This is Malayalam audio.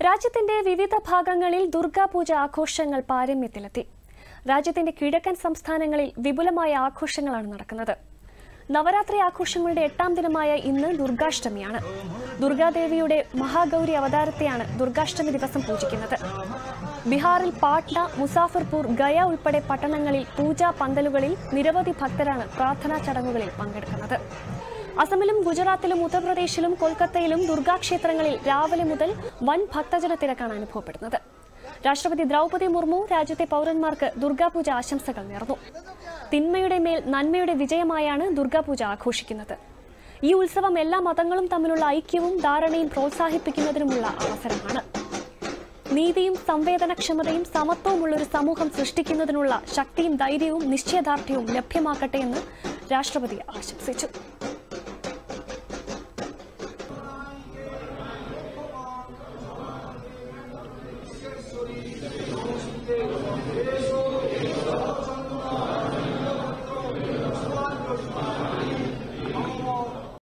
രാജ്യത്തിന്റെ വിവിധ ഭാഗങ്ങളിൽ ദുർഗാപൂജ ആഘോഷങ്ങൾ പാരമ്യത്തിലെത്തി രാജ്യത്തിന്റെ കിഴക്കൻ സംസ്ഥാനങ്ങളിൽ വിപുലമായ ആഘോഷങ്ങളാണ് നടക്കുന്നത് നവരാത്രി ആഘോഷങ്ങളുടെ എട്ടാം ദിനമായ ഇന്ന് ദുർഗാഷ്ടമിയാണ് ദുർഗാദേവിയുടെ മഹാഗൗരി അവതാരത്തെയാണ് ദുർഗാഷ്ടമി ദിവസം പൂജിക്കുന്നത് ബീഹാറിൽ പാട്ന മുസാഫർപൂർ ഗയ ഉൾപ്പെടെ പട്ടണങ്ങളിൽ പൂജാ പന്തലുകളിൽ നിരവധി ഭക്തരാണ് പ്രാർത്ഥനാ ചടങ്ങുകളിൽ പങ്കെടുക്കുന്നത് അസമിലും ഗുജറാത്തിലും ഉത്തർപ്രദേശിലും കൊൽക്കത്തയിലും ദുർഗാക്ഷേത്രങ്ങളിൽ രാവിലെ മുതൽ വൻ ഭക്തജന തിരക്കാണ് അനുഭവപ്പെടുന്നത് രാഷ്ട്രപതി ദ്രൗപദി മുർമു രാജ്യത്തെ പൗരന്മാർക്ക് ദുർഗാപൂജ ആശംസകൾ നേർന്നു തിന്മയുടെ മേൽ നന്മയുടെ വിജയമായാണ് ദുർഗാപൂജ ആഘോഷിക്കുന്നത് ഈ ഉത്സവം എല്ലാ മതങ്ങളും തമ്മിലുള്ള ഐക്യവും ധാരണയും പ്രോത്സാഹിപ്പിക്കുന്നതിനുമുള്ള അവസരമാണ് നീതിയും സംവേദനക്ഷമതയും സമത്വമുള്ള ഒരു സമൂഹം സൃഷ്ടിക്കുന്നതിനുള്ള ശക്തിയും ധൈര്യവും നിശ്ചയദാർഢ്യവും ലഭ്യമാക്കട്ടെ എന്ന് രാഷ്ട്രപതി ആശംസിച്ചു